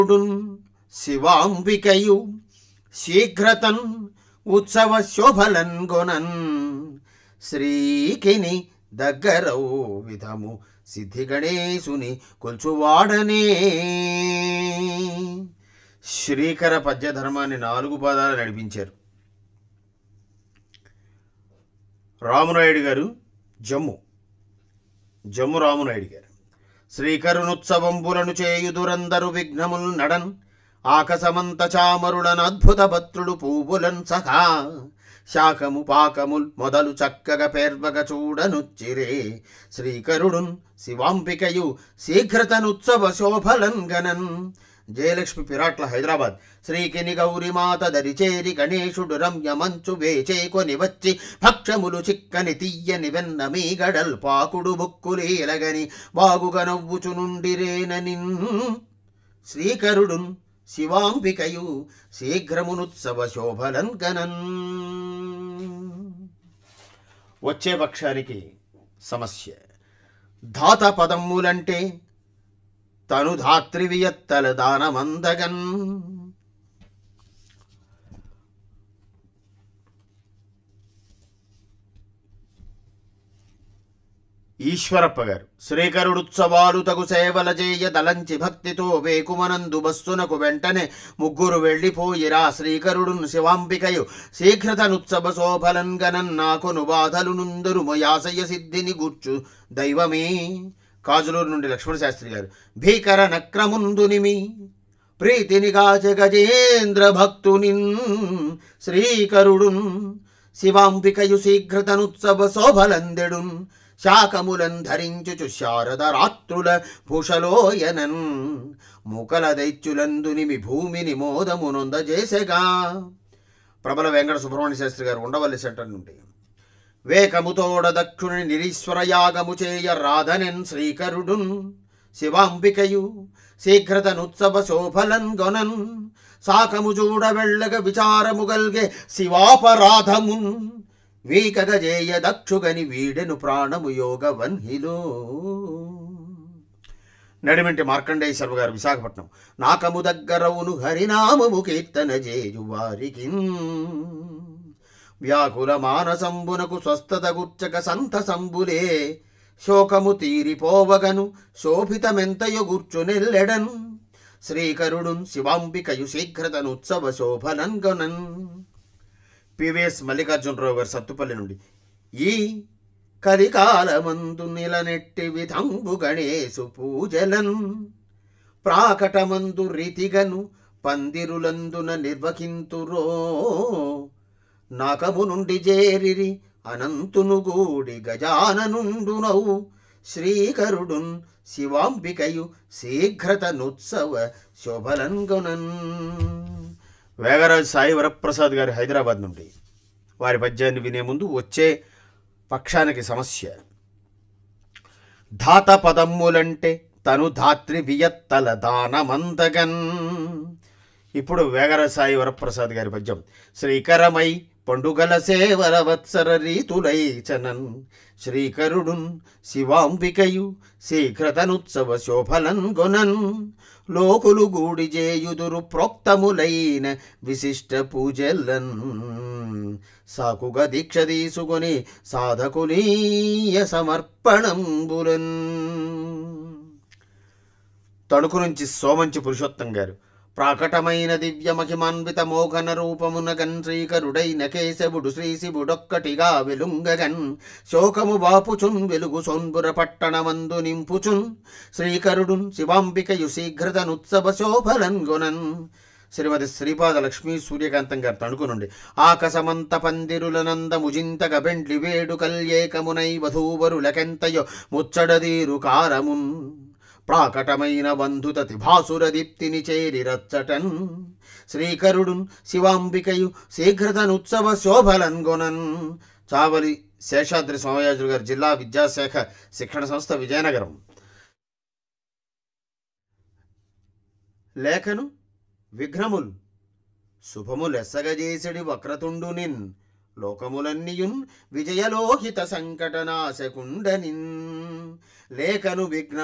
శివాంబికయు శీఘ్రతన్ ఉత్సవ శోభలన్ గొనన్ శ్రీకిని దగ్గరవు విధము సిద్ధి గణేశుని కొల్చువాడనే శ్రీకర పద్యధర్మాన్ని నాలుగు పాదాలు నడిపించారు రామునాయుడు గారు జమ్ము జమ్ము రామునాయుడు గారు శ్రీకరుణుత్సవంబులను చేయుదురందరు విఘ్నముల్ నడన్ ఆకసమంత చామరుడన్ అద్భుత భద్రుడు పూవులన్ సహా శాఖము పాకముల్ మొదలు చక్కగా పేర్వగ చూడనుచ్చిరే శ్రీకరుడున్ శివాంబికయు శీఘ్రతనుత్సవ శోభలన్ గణన్ జయలక్ష్మి పిరాట్ల హైదరాబాద్ శ్రీకిని గౌరిమాత దరిచేరి గణేశుడు రమ్య మంచు వేచే కొని వచ్చి భక్షములు చిక్కని తీయని వెన్న మీ గడల్ పాకుడు బుక్కులేలగని బాగుగా నవ్వుచు నుండిరేనని శ్రీకరుడున్ శివాంబికయు శీఘ్రమునుత్సవ శోభలన్ గణన్ వచ్చే పక్షానికి సమస్య ధాత పదమ్ములంటే తను ధాత్రివియత్తల దానమందగన్ ఈశ్వరప్ప గారు శ్రీకరుడుత్సవాలు తగు సేవల చేయ దలంచి భక్తితో వేకుమనందు బస్సునకు వెంటనే ముగ్గురు వెళ్ళిపోయిరా శ్రీకరుడున్ శివాంబికయు శీఘ్రతనుత్సవ శోభలన్ గనన్ నాకును బాధలు నుందరు మయాసయ సిద్ధిని గుర్చు దైవమే కాజులూరు నుండి లక్ష్మణ శాస్త్రి గారు భీకర నక్రముందునిమి ప్రీతినిగా జగజేంద్ర భక్తునిన్ శ్రీకరుడున్ శివాంబికయు శీఘ్రతనుత్సవ శోభలందెడున్ శాకములం ధరించుచు శారద రాత్రుల భూషలోయనన్ ముకల దైత్యులందునిమి భూమిని మోదమునొందజేసెగా ప్రబల వెంకట సుబ్రహ్మణ్య శాస్త్రి గారు ఉండవల్లి సెంటర్ నుండి వేకముతోడ దక్షుని నిరీశ్వర యాగము చేయ రాధనెన్ శ్రీకరుడున్ శివాంబికయు శీఘ్రతనుత్సవ శోభలన్ గొనన్ సాకము చూడ వెళ్ళగ విచారము గల్గే శివాపరాధమున్ వీకగ జేయ దక్షుగని వీడెను ప్రాణము యోగ వన్హిలో నడిమింటి మార్కండేయ శర్మ గారు విశాఖపట్నం నాకము దగ్గరవును హరినామము కీర్తన చేయు వారికి వ్యాకుల మానసంబునకు స్వస్థత గుచ్చక సంతసంబులే శోకము తీరిపోవగను శోభితమెంతయు గుర్చునెల్లెడన్ శ్రీకరుడున్ శివాంబికయు శీఘ్రతనుత్సవ శోభనన్ గొనన్ పివిఎస్ మల్లికార్జునరావు గారు సత్తుపల్లి నుండి ఈ కలికాలమందు నిలనెట్టి విధంబు గణేశు పూజలన్ ప్రాకటమందు రీతిగను పందిరులందున నిర్వహింతురో నాకము నుండి చేరిరి అనంతును గూడి గజాననుండునవు శ్రీకరుడున్ శివాంబికయు శీఘ్రతనుత్సవ శోభలంగొనన్ వేగరాజు సాయి వరప్రసాద్ గారి హైదరాబాద్ నుండి వారి పద్యాన్ని వినే ముందు వచ్చే పక్షానికి సమస్య ధాత పదమ్ములంటే తను ధాత్రి వియత్తల దానమందగన్ ఇప్పుడు వేగర సాయి వరప్రసాద్ గారి పద్యం శ్రీకరమై పండుగల సేవల వత్సర రీతులైచనన్ శ్రీకరుడున్ శివాంబికయు శీఘ్రతనుత్సవ శోభలన్ గొనన్ లోకులు గూడి చేయుదురు ప్రోక్తములైన విశిష్ట పూజలన్ సాకుగా దీక్ష తీసుకొని సాధకులీయ సమర్పణంబులన్ తణుకు నుంచి సోమంచి పురుషోత్తం గారు ప్రాకటమైన దివ్య మహిమాన్విత మోహన రూపమునగన్ శ్రీకరుడైన కేశవుడు శ్రీ శివుడొక్కటిగా వెలుంగగన్ శోకము బాపుచున్ వెలుగు సోన్పుర పట్టణమందు నింపుచున్ శ్రీకరుడున్ శివాంబికయు శీఘ్రతనుత్సవ శోభలన్ గొనన్ శ్రీమతి శ్రీపాద లక్ష్మీ సూర్యకాంతం గారు తణుకు నుండి ఆకసమంత పందిరుల నందముజింతగ బెండ్లి వేడు కల్యేకమునై వధూవరులకెంతయో ముచ్చడదీరు కారమున్ ప్రాకటమైన బంధుత తిభాసుర దీప్తిని చేరి రచ్చటన్ శ్రీకరుడున్ శివాంబికయు శీఘ్రతనుత్సవ శోభలన్ గొనన్ చావలి శేషాద్రి సోమయాజులు గారు జిల్లా విద్యాశాఖ శిక్షణ సంస్థ విజయనగరం లేఖను విఘ్నముల్ శుభములెస్సగజేసడి వక్రతుండునిన్ లోకములన్నీయున్ విజయలోహిత సంకటనాశకుండనిన్ లేఖను విఘ్న